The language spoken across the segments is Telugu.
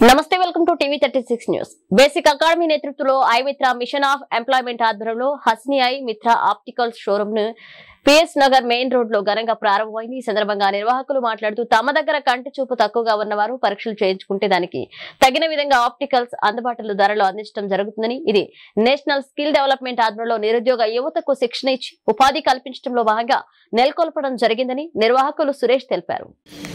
నమస్తే welcome to TV thirty six news basic academy నేతృత్వంలో eye Mitra mission of employment ఆధ్వర్యంలో Hasni eye Mitra opticals showroom ను పిఎస్ నగర్ మెయిన్ రోడ్ లో ఘనంగా ప్రారంభమైంది ఈ సందర్భంగా నిర్వాహకులు మాట్లాడుతూ తమ దగ్గర కంటి చూపు తక్కువగా ఉన్నవారు పరీక్షలు చేయించుకుంటే దానికి తగిన విధంగా ఆప్టికల్స్ అందుబాటులో ధరలో అందించడం జరుగుతుందని ఇది నేషనల్ స్కిల్ డెవలప్మెంట్ ఆధ్వర్యంలో నిరుద్యోగ యువతకు శిక్షణ ఇచ్చి ఉపాధి కల్పించడంలో భాగంగా నెలకొల్పడం జరిగిందని నిర్వాహకులు సురేష్ తెలిపారు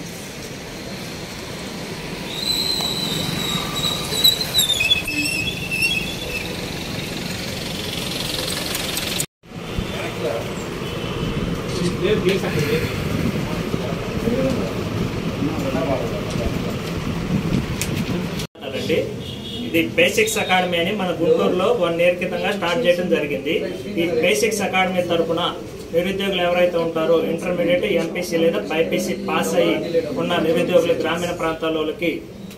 అండి ఇది బేసిక్స్ అకాడమీ అని మన గుంటూరులో వన్ ఇయర్ క్రితంగా స్టార్ట్ చేయడం జరిగింది ఈ బేసిక్స్ అకాడమీ తరపున నిరుద్యోగులు ఎవరైతే ఉంటారో ఇంటర్మీడియట్ ఎంపీసీ లేదా బైపీసీ పాస్ అయ్యి ఉన్న నిరుద్యోగులు గ్రామీణ ప్రాంతాలకి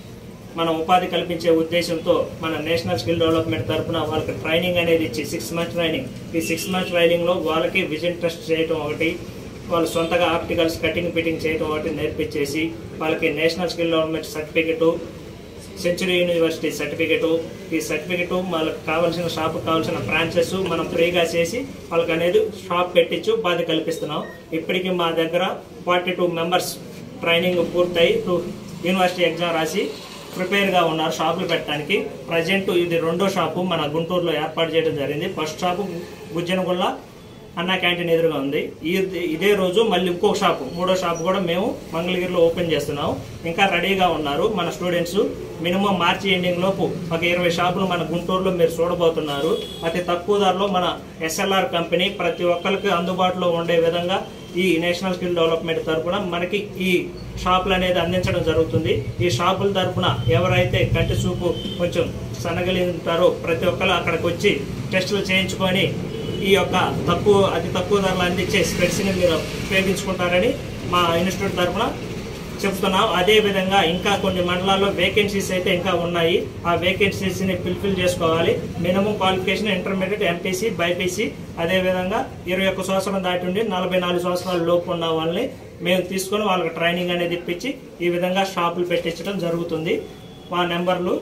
మనం ఉపాధి కల్పించే ఉద్దేశంతో మన నేషనల్ స్కిల్ డెవలప్మెంట్ తరపున వాళ్ళకి ట్రైనింగ్ అనేది ఇచ్చి సిక్స్ మంత్స్ ట్రైనింగ్ ఈ సిక్స్ మంత్స్ ట్రైనింగ్లో వాళ్ళకి విజన్ టెస్ట్ చేయడం ఒకటి వాళ్ళు సొంతగా ఆప్టికల్స్ కటింగ్ ఫిట్టింగ్ చేయడం ఒకటి నేర్పించేసి వాళ్ళకి national skill development certificate century university certificate ఈ సర్టిఫికెట్ వాళ్ళకి కావాల్సిన షాప్ కావాల్సిన బ్రాంచెస్ మనం ఫ్రీగా చేసి వాళ్ళకి అనేది షాప్ పెట్టించు ఉపాధి కల్పిస్తున్నాం ఇప్పటికి మా దగ్గర ఫార్టీ టూ మెంబర్స్ ట్రైనింగ్ పూర్తయి టు యూనివర్సిటీ ఎగ్జామ్ రాసి ప్రిపేర్గా ఉన్నారు షాపులు పెట్టడానికి ప్రజెంట్ ఇది రెండో షాపు మన గుంటూరులో ఏర్పాటు చేయడం జరిగింది ఫస్ట్ షాపు గుజ్జనగుల్ల అన్నా క్యాంటీన్ ఎదురుగా ఉంది ఈ ఇదే రోజు మళ్ళీ ఇంకొక షాపు మూడో షాపు కూడా మేము మంగళగిరిలో ఓపెన్ చేస్తున్నాం ఇంకా రెడీగా ఉన్నారు మన స్టూడెంట్స్ మినిమం మార్చి ఎండింగ్ లోపు ఒక ఇరవై షాపులు మన గుంటూరులో మీరు చూడబోతున్నారు అతి తక్కువ ధరలో మన ఎస్ఎల్ఆర్ కంపెనీ ప్రతి ఒక్కరికి అందుబాటులో ఉండే విధంగా ఈ నేషనల్ స్కిల్ డెవలప్మెంట్ తరపున మనకి ఈ షాపులు అనేది అందించడం జరుగుతుంది ఈ షాపుల తరపున ఎవరైతే కంటి చూపు కొంచెం సన్నగలిగుతారో ప్రతి ఒక్కరు అక్కడికి వచ్చి టెస్టులు చేయించుకొని ఈ యొక్క తక్కువ అతి తక్కువ ధరలు అందించే స్పెట్స్ని మీరు ఉపయోగించుకుంటారని మా ఇన్స్టిట్యూట్ తరఫున చెప్తున్నాం అదే విధంగా ఇంకా కొన్ని మండలాల్లో వేకెన్సీస్ అయితే ఇంకా ఉన్నాయి ఆ వేకెన్సీస్ని ఫిల్ఫిల్ చేసుకోవాలి minimum qualification intermediate MPC BiPC అదే విధంగా ఇరవై ఒక్క సంవత్సరం దాటి ఉండి నలభై నాలుగు సంవత్సరాల లోపు ఉన్న వాళ్ళని మేము తీసుకొని వాళ్ళకి ట్రైనింగ్ అనేది ఇప్పించి ఈ విధంగా షాపులు పెట్టించడం జరుగుతుంది మా నెంబర్లు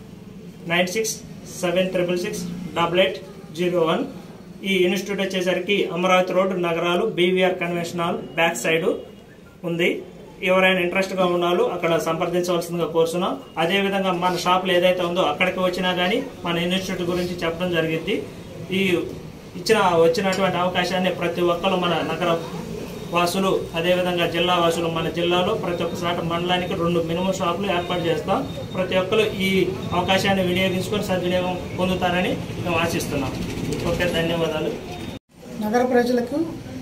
nine six seven triple six double eight zero one ఈ ఇన్స్టిట్యూట్ వచ్చేసరికి Amaravati road Nagaralu BVR convention hall back side ఉంది ఎవరైనా ఇంట్రెస్ట్గా ఉన్నాలో అక్కడ సంప్రదించవలసిందిగా కోరుతున్నాం అదేవిధంగా మన షాపులు ఏదైతే ఉందో అక్కడికి వచ్చినా కానీ మన ఇన్స్టిట్యూట్ గురించి చెప్పడం జరిగింది ఈ ఇచ్చిన వచ్చినటువంటి అవకాశాన్ని ప్రతి ఒక్కరు మన నగర వాసులు అదేవిధంగా జిల్లా వాసులు మన జిల్లాలో ప్రతి ఒక్కసారి మండలానికి రెండు మినిమం షాపులు ఏర్పాటు చేస్తాం ప్రతి ఒక్కరు ఈ అవకాశాన్ని వినియోగించుకొని సద్వినియోగం పొందుతారని మేము ఆశిస్తున్నాం ఓకే ధన్యవాదాలు నగర ప్రజలకు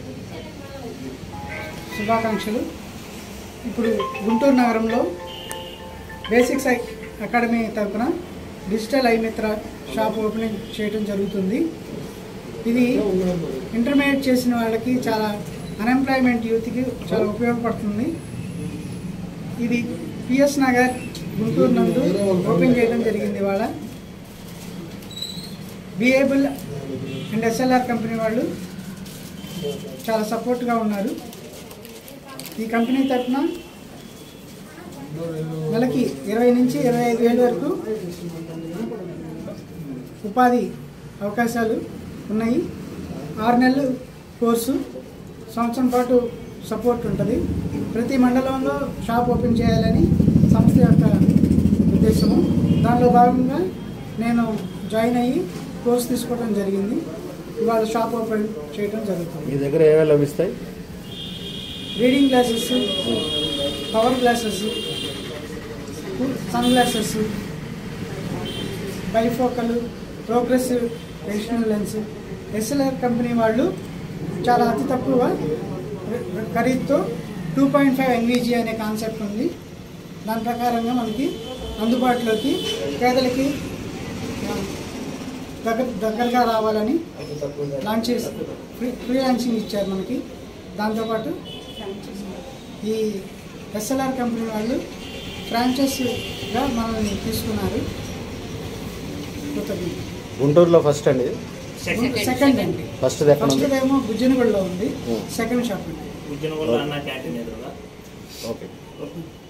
శుభాకాంక్షలు ఇప్పుడు గుంటూరు నగరంలో బేసిక్స్ ఐ- అకాడమీ తరఫున digital eye Mitra shop opening చేయడం జరుగుతుంది ఇది ఇంటర్మీడియట్ చేసిన వాళ్ళకి చాలా అన్ఎంప్లాయ్మెంట్ యూత్కి చాలా ఉపయోగపడుతుంది ఇది పిఎస్ నగర్ గుంటూరు నందు ఓపెన్ చేయడం జరిగింది ఇవాళ బిఏబుల్ అండ్ ఎస్ఎల్ఆర్ కంపెనీ వాళ్ళు చాలా సపోర్ట్గా ఉన్నారు ఈ కంపెనీ తరఫున నెలకి ఇరవై నుంచి ఇరవై ఐదు వేల వరకు ఉపాధి అవకాశాలు ఉన్నాయి ఆరు నెలలు కోర్సు సంవత్సరం పాటు సపోర్ట్ ఉంటుంది ప్రతి మండలంలో షాప్ ఓపెన్ చేయాలని సంస్థ యొక్క ఉద్దేశము దానిలో భాగంగా నేను జాయిన్ అయ్యి కోర్స్ తీసుకోవడం జరిగింది ఇవాళ షాప్ ఓపెన్ చేయడం జరుగుతుంది మీ దగ్గర ఏమేమి లభిస్తాయి reading glasses power glasses sun glasses bifocal progressive additional lens SLR company వాళ్ళు చాలా అతి తక్కువ ఖరీదుతో టూ పాయింట్ ఫైవ్ ఎన్వీజీ అనే కాన్సెప్ట్ ఉంది దాని ప్రకారంగా మనకి అందుబాటులోకి పేదలకి దగ్గర దగ్గరగా రావాలని లాంచ్ చేసి ఫ్రీ ఫ్రీ లాంచింగ్ ఇచ్చారు మనకి దాంతోపాటు ఈ ఎస్ఎల్ఆర్ కంపెనీ వాళ్ళు ఫ్రాంచైజీగా మనల్ని తీసుకున్నారు కృతజ్ఞతలు. గుంటూరులో ఫస్ట్ అండి సెకండ్ సెకండ్ అండి ఫస్ట్ ఎక్కడ ఫస్ట్ ఉంది ఏమో గుజ్జనగూడలో ఉంది Hmm. సెకండ్ షాప్ అండి ఉద్యనగూడలో అన్న క్యాంటీన్ ఎదురుగా ఓకే ఓకే